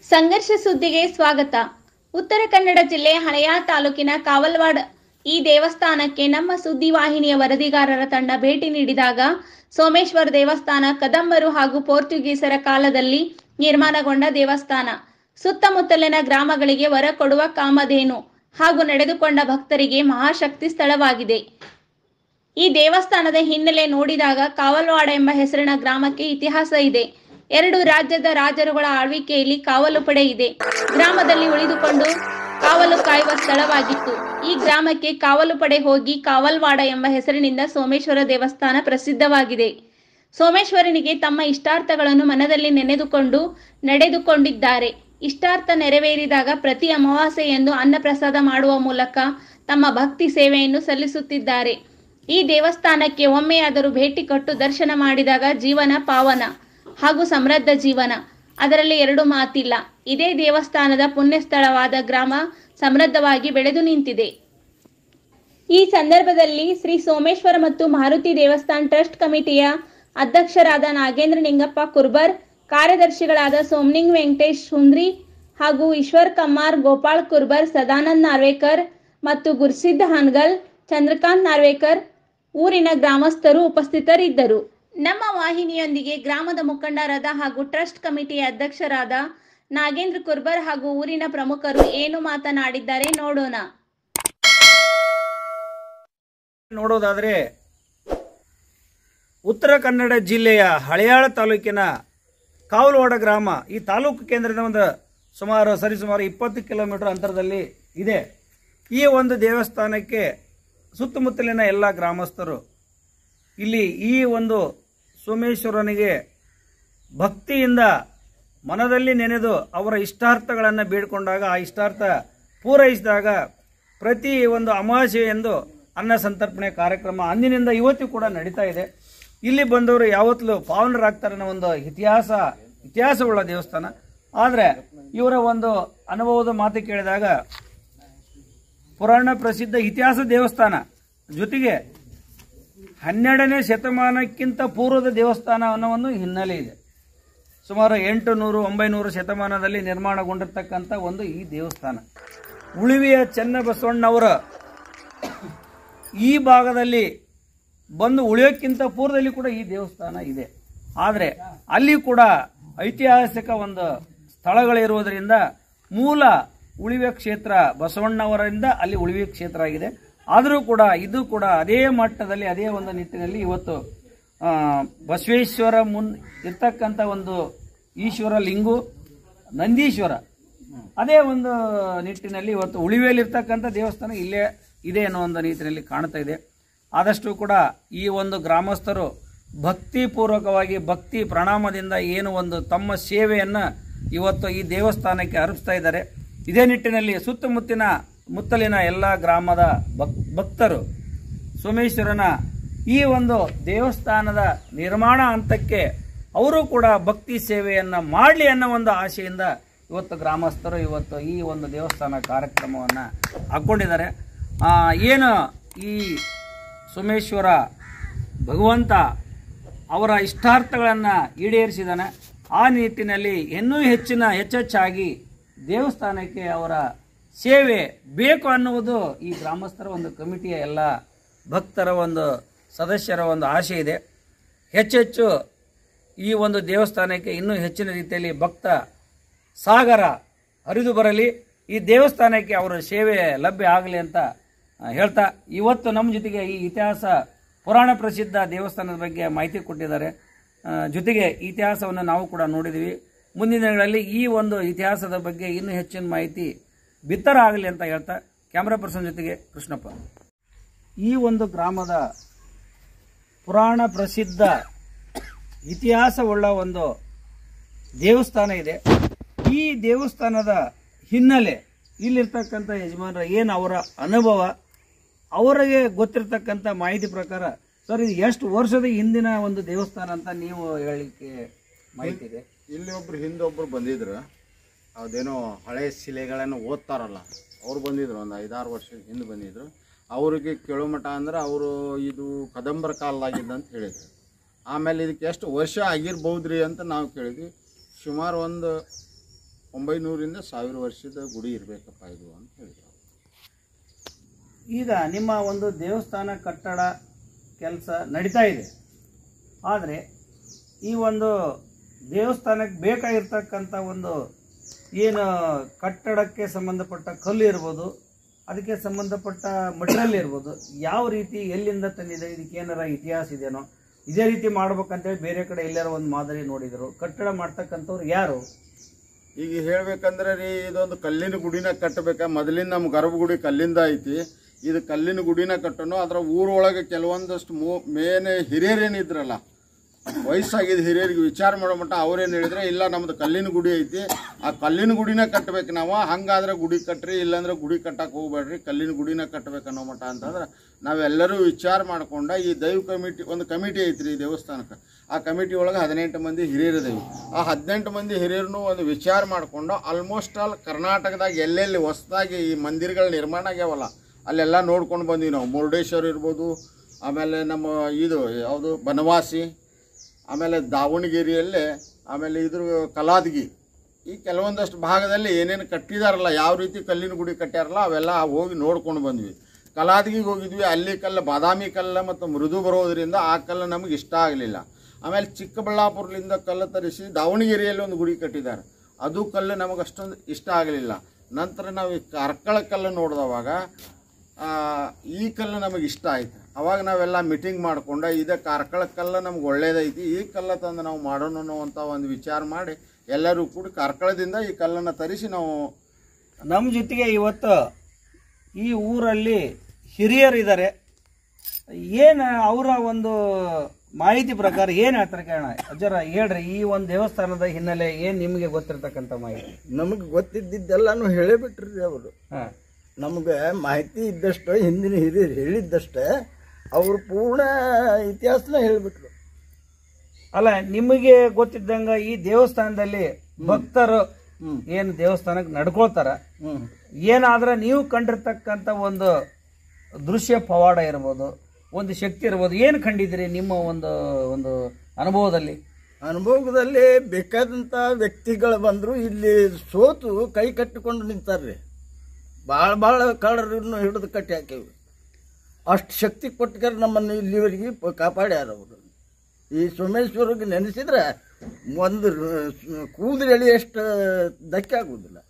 ಸಂಘರ್ಷ ಸುದ್ದಿಗೆ ಸ್ವಾಗತ ಉತ್ತರ ಕನ್ನಡ ಜಿಲ್ಲೆ ಹಳೆಯ ತಾಲೂಕಿನ ಕಾವಲ್ವಾಡ್ ಈ ದೇವಸ್ಥಾನಕ್ಕೆ ನಮ್ಮ ಸುದ್ದಿವಾಹಿನಿಯ ವರದಿಗಾರರ ತಂಡ ಭೇಟಿ ನೀಡಿದಾಗ ಸೋಮೇಶ್ವರ ದೇವಸ್ಥಾನ ಕದಂಬರು ಹಾಗೂ ಪೋರ್ಚುಗೀಸರ ಕಾಲದಲ್ಲಿ ನಿರ್ಮಾಣಗೊಂಡ ದೇವಸ್ಥಾನ ಸುತ್ತಮುತ್ತಲಿನ ಗ್ರಾಮಗಳಿಗೆ ವರ ಕೊಡುವ ಕಾಮಧೇನು ಹಾಗೂ ನಡೆದುಕೊಂಡ ಭಕ್ತರಿಗೆ ಮಹಾಶಕ್ತಿ ಸ್ಥಳವಾಗಿದೆ ಈ ದೇವಸ್ಥಾನದ ಹಿನ್ನೆಲೆ ನೋಡಿದಾಗ ಕಾವಲ್ವಾಡ ಎಂಬ ಹೆಸರಿನ ಗ್ರಾಮಕ್ಕೆ ಇತಿಹಾಸ ಇದೆ ಎರಡು ರಾಜ್ಯದ ರಾಜರುಗಳ ಆಳ್ವಿಕೆಯಲ್ಲಿ ಕಾವಲು ಪಡೆ ಇದೆ ಗ್ರಾಮದಲ್ಲಿ ಉಳಿದುಕೊಂಡು ಕಾವಲು ಕಾಯುವ ಸ್ಥಳವಾಗಿತ್ತು ಈ ಗ್ರಾಮಕ್ಕೆ ಕಾವಲು ಪಡೆ ಹೋಗಿ ಕಾವಲ್ವಾಡ ಎಂಬ ಹೆಸರಿನಿಂದ ಸೋಮೇಶ್ವರ ದೇವಸ್ಥಾನ ಪ್ರಸಿದ್ಧವಾಗಿದೆ ಸೋಮೇಶ್ವರನಿಗೆ ತಮ್ಮ ಇಷ್ಟಾರ್ಥಗಳನ್ನು ಮನದಲ್ಲಿ ನೆನೆದುಕೊಂಡು ನಡೆದುಕೊಂಡಿದ್ದಾರೆ ಇಷ್ಟಾರ್ಥ ನೆರವೇರಿದಾಗ ಪ್ರತಿ ಅಮಾವಾಸ್ಯೆಯಂದು ಅನ್ನಪ್ರಸಾದ ಮಾಡುವ ಮೂಲಕ ತಮ್ಮ ಭಕ್ತಿ ಸೇವೆಯನ್ನು ಸಲ್ಲಿಸುತ್ತಿದ್ದಾರೆ ಈ ದೇವಸ್ಥಾನಕ್ಕೆ ಒಮ್ಮೆಯಾದರೂ ಭೇಟಿ ಕೊಟ್ಟು ದರ್ಶನ ಮಾಡಿದಾಗ ಜೀವನ ಪಾವನ ಹಾಗೂ ಸಮೃದ್ಧ ಜೀವನ ಅದರಲ್ಲಿ ಎರಡು ಮಾತಿಲ್ಲ ಇದೇ ದೇವಸ್ಥಾನದ ಪುಣ್ಯ ಸ್ಥಳವಾದ ಗ್ರಾಮ ಸಮೃದ್ಧವಾಗಿ ಬೆಳೆದು ನಿಂತಿದೆ ಈ ಸಂದರ್ಭದಲ್ಲಿ ಶ್ರೀ ಸೋಮೇಶ್ವರ ಮತ್ತು ಮಾರುತಿ ದೇವಸ್ಥಾನ ಟ್ರಸ್ಟ್ ಕಮಿಟಿಯ ಅಧ್ಯಕ್ಷರಾದ ನಾಗೇಂದ್ರ ನಿಂಗಪ್ಪ ಕುರ್ಬರ್ ಕಾರ್ಯದರ್ಶಿಗಳಾದ ಸೋಮನಿಂಗ್ ವೆಂಕಟೇಶ್ ಸುಂದ್ರಿ ಹಾಗೂ ಈಶ್ವರ್ ಕಮ್ಮಾರ್ ಗೋಪಾಳ್ ಕುರ್ಬರ್ ಸದಾನಂದ್ ನಾರ್ವೇಕರ್ ಮತ್ತು ಗುರ್ಸಿದ್ ಹಾನ್ಗಲ್ ಚಂದ್ರಕಾಂತ್ ನಾರ್ವೇಕರ್ ಊರಿನ ಗ್ರಾಮಸ್ಥರು ಉಪಸ್ಥಿತರಿದ್ದರು ನಮ್ಮ ವಾಹಿನಿಯೊಂದಿಗೆ ಗ್ರಾಮದ ಮುಖಂಡರಾದ ಹಾಗೂ ಟ್ರಸ್ಟ್ ಕಮಿಟಿಯ ಅಧ್ಯಕ್ಷರಾದ ನಾಗೇಂದ್ರ ಕುರ್ಬರ್ ಹಾಗೂ ಊರಿನ ಪ್ರಮುಖರು ಏನು ಮಾತನಾಡಿದ್ದಾರೆ ನೋಡೋಣ ನೋಡೋದಾದರೆ ಉತ್ತರ ಕನ್ನಡ ಜಿಲ್ಲೆಯ ಹಳೆಯಾಳ ತಾಲೂಕಿನ ಕಾವಲವಾಡ ಗ್ರಾಮ ಈ ತಾಲೂಕು ಕೇಂದ್ರದ ಒಂದು ಸುಮಾರು ಸರಿಸುಮಾರು ಇಪ್ಪತ್ತು ಕಿಲೋಮೀಟರ್ ಅಂತರದಲ್ಲಿ ಇದೆ ಈ ಒಂದು ದೇವಸ್ಥಾನಕ್ಕೆ ಸುತ್ತಮುತ್ತಲಿನ ಎಲ್ಲ ಗ್ರಾಮಸ್ಥರು ಇಲ್ಲಿ ಈ ಒಂದು ಸೋಮೇಶ್ವರನಿಗೆ ಭಕ್ತಿಯಿಂದ ಮನದಲ್ಲಿ ನೆನೆದು ಅವರ ಇಷ್ಟಾರ್ಥಗಳನ್ನು ಬೇಡಿಕೊಂಡಾಗ ಆ ಇಷ್ಟಾರ್ಥ ಪೂರೈಸಿದಾಗ ಪ್ರತಿ ಒಂದು ಅಮಾವಾಸ್ಯೆ ಎಂದು ಅನ್ನ ಸಂತರ್ಪಣೆ ಕಾರ್ಯಕ್ರಮ ಅಂದಿನಿಂದ ಇವತ್ತು ಕೂಡ ನಡೀತಾ ಇದೆ ಇಲ್ಲಿ ಬಂದವರು ಯಾವತ್ತಲೂ ಪಾವನರಾಗ್ತಾರೆ ಅನ್ನೋ ಒಂದು ಇತಿಹಾಸ ಇತಿಹಾಸವುಳ್ಳ ದೇವಸ್ಥಾನ ಆದರೆ ಇವರ ಒಂದು ಅನುಭವದ ಮಾತು ಕೇಳಿದಾಗ ಪುರಾಣ ಪ್ರಸಿದ್ಧ ಇತಿಹಾಸ ದೇವಸ್ಥಾನ ಜೊತೆಗೆ ಹನ್ನೆರಡನೇ ಶತಮಾನಕ್ಕಿಂತ ಪೂರ್ವದ ದೇವಸ್ಥಾನ ಅನ್ನೋ ಒಂದು ಹಿನ್ನೆಲೆ ಇದೆ ಸುಮಾರು ಎಂಟು ನೂರು ಒಂಬೈನೂರು ಶತಮಾನದಲ್ಲಿ ನಿರ್ಮಾಣಗೊಂಡಿರ್ತಕ್ಕಂಥ ಒಂದು ಈ ದೇವಸ್ಥಾನ ಉಳಿವಿಯ ಚೆನ್ನಬಸವಣ್ಣವರ ಈ ಭಾಗದಲ್ಲಿ ಬಂದು ಉಳಿಯೋಕ್ಕಿಂತ ಪೂರ್ವದಲ್ಲಿ ಕೂಡ ಈ ದೇವಸ್ಥಾನ ಇದೆ ಆದರೆ ಅಲ್ಲಿ ಕೂಡ ಐತಿಹಾಸಿಕ ಒಂದು ಸ್ಥಳಗಳಿರುವುದರಿಂದ ಮೂಲ ಉಳಿವೆ ಕ್ಷೇತ್ರ ಬಸವಣ್ಣವರಿಂದ ಅಲ್ಲಿ ಉಳಿವೆ ಕ್ಷೇತ್ರ ಆಗಿದೆ ಆದರೂ ಕೂಡ ಇದು ಕೂಡ ಅದೇ ಮಟ್ಟದಲ್ಲಿ ಅದೇ ಒಂದು ನಿಟ್ಟಿನಲ್ಲಿ ಇವತ್ತು ಆ, ಬಸವೇಶ್ವರ ಮುನ್ ಇರ್ತಕ್ಕಂಥ ಒಂದು ಈಶ್ವರ ಲಿಂಗು ನಂದೀಶ್ವರ ಅದೇ ಒಂದು ನಿಟ್ಟಿನಲ್ಲಿ ಇವತ್ತು ಉಳಿವೆಯಲ್ಲಿರ್ತಕ್ಕಂಥ ದೇವಸ್ಥಾನ ಇಲ್ಲೇ ಇದೆ ಅನ್ನೋ ಒಂದು ನಿಟ್ಟಿನಲ್ಲಿ ಕಾಣ್ತಾ ಇದೆ ಆದಷ್ಟು ಕೂಡ ಈ ಒಂದು ಗ್ರಾಮಸ್ಥರು ಭಕ್ತಿಪೂರ್ವಕವಾಗಿ ಭಕ್ತಿ ಪ್ರಣಾಮದಿಂದ ಏನು ಒಂದು ತಮ್ಮ ಸೇವೆಯನ್ನು ಇವತ್ತು ಈ ದೇವಸ್ಥಾನಕ್ಕೆ ಅರ್ಪಿಸ್ತಾ ಇದ್ದಾರೆ ಇದೇ ನಿಟ್ಟಿನಲ್ಲಿ ಸುತ್ತಮುತ್ತಿನ ಮುತ್ತಲಿನ ಎಲ್ಲ ಗ್ರಾಮದ ಭಕ್ ಭಕ್ತರು ಸೋಮೇಶ್ವರನ ಈ ಒಂದು ದೇವಸ್ಥಾನದ ನಿರ್ಮಾಣ ಹಂತಕ್ಕೆ ಅವರು ಕೂಡ ಭಕ್ತಿ ಸೇವೆಯನ್ನು ಮಾಡಲಿ ಅನ್ನೋ ಒಂದು ಆಶೆಯಿಂದ ಇವತ್ತು ಗ್ರಾಮಸ್ಥರು ಇವತ್ತು ಈ ಒಂದು ದೇವಸ್ಥಾನ ಕಾರ್ಯಕ್ರಮವನ್ನು ಹಾಕ್ಕೊಂಡಿದ್ದಾರೆ ಆ, ಏನು ಈ ಸೋಮೇಶ್ವರ ಭಗವಂತ ಅವರ ಇಷ್ಟಾರ್ಥಗಳನ್ನು ಈಡೇರಿಸಿದಾನೆ ಆ ನಿಟ್ಟಿನಲ್ಲಿ ಇನ್ನೂ ಹೆಚ್ಚಿನ ಹೆಚ್ಚೆಚ್ಚಾಗಿ ದೇವಸ್ಥಾನಕ್ಕೆ ಅವರ ಸೇವೆ ಬೇಕು ಅನ್ನುವುದು ಈ ಗ್ರಾಮಸ್ಥರ ಒಂದು ಕಮಿಟಿಯ ಎಲ್ಲ ಭಕ್ತರ ಒಂದು ಸದಸ್ಯರ ಒಂದು ಆಶೆ ಇದೆ ಹೆಚ್ಚೆಚ್ಚು ಈ ಒಂದು ದೇವಸ್ಥಾನಕ್ಕೆ ಇನ್ನೂ ಹೆಚ್ಚಿನ ರೀತಿಯಲ್ಲಿ ಭಕ್ತ ಸಾಗರ ಹರಿದು ಬರಲಿ ಈ ದೇವಸ್ಥಾನಕ್ಕೆ ಅವರ ಸೇವೆ ಲಭ್ಯ ಆಗಲಿ ಅಂತ ಆ, ಹೇಳ್ತಾ ಇವತ್ತು ನಮ್ಮ ಜೊತೆಗೆ ಈ ಇತಿಹಾಸ ಪುರಾಣ ಪ್ರಸಿದ್ಧ ದೇವಸ್ಥಾನದ ಬಗ್ಗೆ ಮಾಹಿತಿ ಕೊಟ್ಟಿದ್ದಾರೆ ಆ, ಜೊತೆಗೆ ಇತಿಹಾಸವನ್ನು ನಾವು ಕೂಡ ನೋಡಿದ್ದೀವಿ ಮುಂದಿನ ದಿನಗಳಲ್ಲಿ ಈ ಒಂದು ಇತಿಹಾಸದ ಬಗ್ಗೆ ಇನ್ನೂ ಹೆಚ್ಚಿನ ಮಾಹಿತಿ ಬಿತ್ತರ ಆಗಲಿ ಅಂತ ಹೇಳ್ತಾ ಕ್ಯಾಮ್ರಾ ಪರ್ಸನ್ ಜೊತೆಗೆ ಕೃಷ್ಣಪ್ಪ ಈ ಒಂದು ಗ್ರಾಮದ ಪುರಾಣ ಪ್ರಸಿದ್ಧ ಇತಿಹಾಸವುಳ್ಳ ಒಂದು ದೇವಸ್ಥಾನ ಇದೆ ಈ ದೇವಸ್ಥಾನದ ಹಿನ್ನೆಲೆ ಇಲ್ಲಿರ್ತಕ್ಕಂಥ ಯಜಮಾನರ ಏನು ಅವರ ಅನುಭವ ಅವರಿಗೆ ಗೊತ್ತಿರ್ತಕ್ಕಂಥ ಮಾಹಿತಿ ಪ್ರಕಾರ ಸರ್ ಇದು ಎಷ್ಟು ವರ್ಷದ ಹಿಂದಿನ ಒಂದು ದೇವಸ್ಥಾನ ಅಂತ ನೀವು ಹೇಳಲಿಕ್ಕೆ ಮಾಹಿತಿ ಇದೆ ಇಲ್ಲಿ ಒಬ್ರು ಹಿಂದೆ ಒಬ್ರು ಬಂದಿದ್ರು ಅದೇನೋ ಹಳೆ ಶಿಲೆಗಳನ್ನು ಓದ್ತಾರಲ್ಲ ಅವ್ರು ಬಂದಿದ್ರು ಒಂದು ಐದಾರು ವರ್ಷ ಹಿಂದೆ ಬಂದಿದ್ರು ಅವ್ರಿಗೆ ಕೇಳೋ ಮಠ ಅಂದ್ರೆ ಅವರು ಇದು ಕದಂಬರ ಕಾಲದಾಗಿದ್ದ ಅಂತ ಹೇಳಿದ್ರು ಆಮೇಲೆ ಇದಕ್ಕೆ ಎಷ್ಟು ವರ್ಷ ಆಗಿರ್ಬೋದ್ರಿ ಅಂತ ನಾವು ಕೇಳಿದ್ವಿ ಸುಮಾರು ಒಂದು ಒಂಬೈನೂರಿಂದ ಸಾವಿರ ವರ್ಷದ ಗುಡಿ ಇರಬೇಕಪ್ಪ ಇದು ಅಂತ ಹೇಳಿದ್ರು ಈಗ ನಿಮ್ಮ ಒಂದು ದೇವಸ್ಥಾನ ಕಟ್ಟಡ ಕೆಲಸ ನಡೀತಾ ಇದೆ ಆದರೆ ಈ ಒಂದು ದೇವಸ್ಥಾನಕ್ಕೆ ಬೇಕಾಗಿರ್ತಕ್ಕಂಥ ಒಂದು ಏನು ಕಟ್ಟಡಕ್ಕೆ ಸಂಬಂಧಪಟ್ಟ ಕಲ್ಲು ಇರ್ಬೋದು ಅದಕ್ಕೆ ಸಂಬಂಧಪಟ್ಟ ಮಟೀರಿಯಲ್ ಇರ್ಬೋದು ಯಾವ ರೀತಿ ಎಲ್ಲಿಂದ ತಂದಿದೆ ಇದಕ್ಕೆ ಏನಾರ ಇತಿಹಾಸ ಇದೆಯೋ ಇದೇ ರೀತಿ ಮಾಡ್ಬೇಕಂತೇಳಿ ಬೇರೆ ಕಡೆ ಎಲ್ಲಾರ ಒಂದು ಮಾದರಿ ನೋಡಿದರು ಕಟ್ಟಡ ಮಾಡ್ತಕ್ಕಂಥವ್ರು ಯಾರು ಈಗ ಹೇಳ್ಬೇಕಂದ್ರೆ ರೀ ಇದೊಂದು ಕಲ್ಲಿನ ಗುಡಿನ ಕಟ್ಟಬೇಕ ಮೊದಲಿನ ನಮ್ಮ ಗರ್ಭಗುಡಿ ಕಲ್ಲಿಂದ ಐತಿ ಇದು ಕಲ್ಲಿನ ಗುಡಿನ ಕಟ್ಟನು ಅದ್ರ ಊರೊಳಗೆ ಕೆಲವೊಂದಷ್ಟು ಮೂ ಮೇನ್ ಹಿರಿಯರೇನಿದ್ರಲ್ಲ ವಯಸ್ಸಾಗಿದ್ದ ಹಿರಿಯರಿಗೆ ವಿಚಾರ ಮಾಡೋ ಮಟ್ಟ ಅವ್ರೇನು ಹೇಳಿದ್ರೆ ಇಲ್ಲ ನಮ್ದು ಕಲ್ಲಿನ ಗುಡಿ ಐತಿ ಆ ಕಲ್ಲಿನ ಗುಡಿನ ಕಟ್ಟಬೇಕು ನಾವು ಹಂಗಾದ್ರೆ ಗುಡಿ ಕಟ್ರಿ ಇಲ್ಲಾಂದ್ರೆ ಗುಡಿ ಕಟ್ಟಕ್ಕೆ ಹೋಗ್ಬೇಡ್ರಿ ಕಲ್ಲಿನ ಗುಡಿನ ಕಟ್ಟಬೇಕು ಅನ್ನೋ ಮಟ್ಟ ಅಂತಂದ್ರೆ ನಾವೆಲ್ಲರೂ ವಿಚಾರ ಮಾಡ್ಕೊಂಡ ಈ ದೈವ ಕಮಿಟಿ ಒಂದು ಕಮಿಟಿ ಐತ್ರಿ ಈ ದೇವಸ್ಥಾನಕ್ಕೆ ಆ ಕಮಿಟಿ ಒಳಗೆ ಹದಿನೆಂಟು ಮಂದಿ ಹಿರಿಯರಿದೇವಿ ಆ ಹದಿನೆಂಟು ಮಂದಿ ಹಿರಿಯರನ್ನು ಒಂದು ವಿಚಾರ ಮಾಡಿಕೊಂಡು ಆಲ್ಮೋಸ್ಟ್ ಆಲ್ ಕರ್ನಾಟಕದಾಗ ಎಲ್ಲೆಲ್ಲಿ ಹೊಸದಾಗಿ ಈ ಮಂದಿರಗಳ ನಿರ್ಮಾಣ ಆಗ್ಯಾವಲ್ಲ ಅಲ್ಲೆಲ್ಲ ನೋಡ್ಕೊಂಡು ಬಂದೀವಿ ನಾವು ಮುರುಡೇಶ್ವರ ಇರ್ಬೋದು ಆಮೇಲೆ ನಮ್ಮ ಇದು ಯಾವುದು ಬನವಾಸಿ ಆಮೇಲೆ ದಾವಣಗೆರೆಯಲ್ಲೇ ಆಮೇಲೆ ಇದ್ರ ಕಲಾದಗಿ ಈ ಕೆಲವೊಂದಷ್ಟು ಭಾಗದಲ್ಲಿ ಏನೇನು ಕಟ್ಟಿದಾರಲ್ಲ ಯಾವ ರೀತಿ ಕಲ್ಲಿನ ಗುಡಿ ಕಟ್ಟ್ಯಾರಲ್ಲ ಅವೆಲ್ಲ ಹೋಗಿ ನೋಡ್ಕೊಂಡು ಬಂದ್ವಿ ಕಲಾದಗಿಗೆ ಹೋಗಿದ್ವಿ ಅಲ್ಲಿ ಕಲ್ಲು ಬಾದಾಮಿ ಕಲ್ಲು ಮತ್ತು ಮೃದು ಬರೋದ್ರಿಂದ ಆ ಕಲ್ಲು ನಮಗೆ ಇಷ್ಟ ಆಗಲಿಲ್ಲ ಆಮೇಲೆ ಚಿಕ್ಕಬಳ್ಳಾಪುರದಿಂದ ಕಲ್ಲು ತರಿಸಿ ದಾವಣಗೆರೆಯಲ್ಲಿ ಒಂದು ಗುಡಿ ಕಟ್ಟಿದ್ದಾರೆ ಅದು ಕಲ್ಲು ನಮಗೆ ಅಷ್ಟೊಂದು ಇಷ್ಟ ಆಗಲಿಲ್ಲ ನಂತರ ನಾವು ಈ ಕಾರ್ಕಳ ಕಲ್ಲು ನೋಡಿದವಾಗ ಆ, ಈ ಕಲ್ಲು ನಮಗೆ ಇಷ್ಟ ಆಯ್ತು ಅವಾಗ ನಾವೆಲ್ಲ ಮೀಟಿಂಗ್ ಮಾಡ್ಕೊಂಡು ಇದೇ ಕಾರ್ಕಳ ಕಲ್ಲು ನಮ್ಗೆ ಒಳ್ಳೇದೈತಿ ಈ ಕಲ್ಲ ತಂದು ನಾವು ಮಾಡೋಣ ಅನ್ನೋವಂಥ ಒಂದು ವಿಚಾರ ಮಾಡಿ ಎಲ್ಲರೂ ಕೂಡಿ ಕಾರ್ಕಳದಿಂದ ಈ ಕಲ್ಲನ್ನು ತರಿಸಿ ನಾವು ನಮ್ಮ ಜೊತೆಗೆ ಇವತ್ತು ಈ ಊರಲ್ಲಿ ಹಿರಿಯರಿದ್ದಾರೆ ಏನು ಅವರ ಒಂದು ಮಾಹಿತಿ ಪ್ರಕಾರ ಏನು ಹೇಳ್ತಾರೆ ಕೇಳೋಣ ಅಜ್ಜರ ಹೇಳ್ರಿ ಈ ಒಂದು ದೇವಸ್ಥಾನದ ಹಿನ್ನೆಲೆ ಏನು ನಿಮಗೆ ಗೊತ್ತಿರ್ತಕ್ಕಂಥ ಮಾಹಿತಿ ನಮಗೆ ಗೊತ್ತಿದ್ದೆಲ್ಲಾನು ಹೇಳಿಬಿಟ್ರಿ ಅವರು ಹಾಂ ನಮಗೆ ಮಾಹಿತಿ ಇದ್ದಷ್ಟು ಹಿಂದಿನ ಹಿರಿಯರು ಹೇಳಿದ್ದಷ್ಟೇ ಅವರು ಪೂರ್ಣ ಇತಿಹಾಸನ ಹೇಳಿಬಿಟ್ರು ಅಲ್ಲ ನಿಮಗೆ ಗೊತ್ತಿದ್ದಂಗ ಈ ದೇವಸ್ಥಾನದಲ್ಲಿ ಭಕ್ತರು ಏನು ದೇವಸ್ಥಾನಕ್ಕೆ ನಡ್ಕೊಳ್ತಾರ ಹ್ಞೂ ಏನಾದ್ರೆ ನೀವು ಕಂಡಿರ್ತಕ್ಕಂಥ ಒಂದು ದೃಶ್ಯ ಪವಾಡ ಇರ್ಬೋದು ಒಂದು ಶಕ್ತಿ ಇರ್ಬೋದು ಏನು ಕಂಡಿದ್ದೀರಿ ನಿಮ್ಮ ಒಂದು ಒಂದು ಅನುಭವದಲ್ಲಿ ಅನುಭವದಲ್ಲಿ ಬೇಕಾದಂಥ ವ್ಯಕ್ತಿಗಳು ಬಂದರು ಇಲ್ಲಿ ಸೋತು ಕೈ ಕಟ್ಟಿಕೊಂಡು ನಿಂತಾರ್ರಿ ಭಾಳ ಭಾಳ ಕಳ್ಳರನ್ನು ಹಿಡಿದು ಕಟ್ಟಿ ಹಾಕೇವಿ ಅಷ್ಟು ಶಕ್ತಿ ಕೊಟ್ಟಾರ ನಮ್ಮನ್ನು ಇಲ್ಲಿವರೆಗೆ ಪ- ಕಾಪಾಡ್ಯಾರ ಅವರು ಈ ಸೋಮೇಶ್ವರಿಗೆ ನೆನೆಸಿದ್ರೆ ಒಂದು ಕೂದಲು ಎಳೆಯಷ್ಟು ಧಕ್ಕೆ ಆಗುವುದಿಲ್ಲ